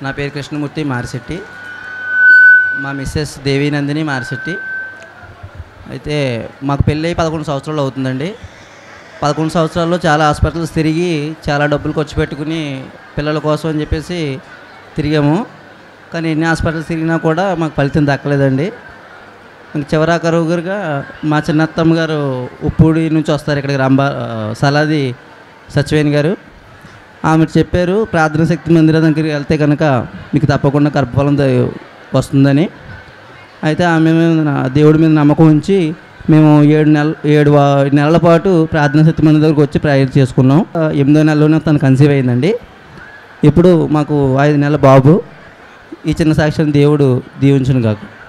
నా పేరు కృష్ణమూర్తి మారిశెట్టి మా మిస్సెస్ దేవీనందిని మారిశెట్టి అయితే మాకు పెళ్ళి అయి పదకొండు సంవత్సరాలు అవుతుందండి పదకొండు సంవత్సరాల్లో చాలా హాస్పిటల్స్ తిరిగి చాలా డబ్బులు ఖర్చు పెట్టుకుని పిల్లల కోసం అని చెప్పేసి తిరిగాము కానీ ఎన్ని హాస్పిటల్స్ తిరిగినా కూడా మాకు ఫలితం దక్కలేదండి ఇంక చివరాఖరుగా మా చిన్నత్తమ్మ గారు ఉప్పూడి నుంచి వస్తారు ఇక్కడికి రంబా సలాది సచివేణి గారు ఆమె చెప్పారు ప్రార్థన శక్తి మందిరం దగ్గరికి వెళ్తే కనుక మీకు తప్పకుండా గర్భఫలం ద- వస్తుందని అయితే ఆమె మీద నా- దేవుడి మీద నమ్మకం ఉంచి మేము ఏడు నెల ఏడు వా- నెలల పాటు ప్రార్థన శక్తి మందిరం దగ్గరికి వచ్చి ప్రేయర్ చేసుకున్నాం ఆ, ఎనిమిదో నెలలోనే తను కన్సీవ్ అయిందండి ఇప్పుడు మాకు ఐదు నెలల బాబు ఈ చిన్న సాక్ష్యం దేవుడు దీవించును కాకు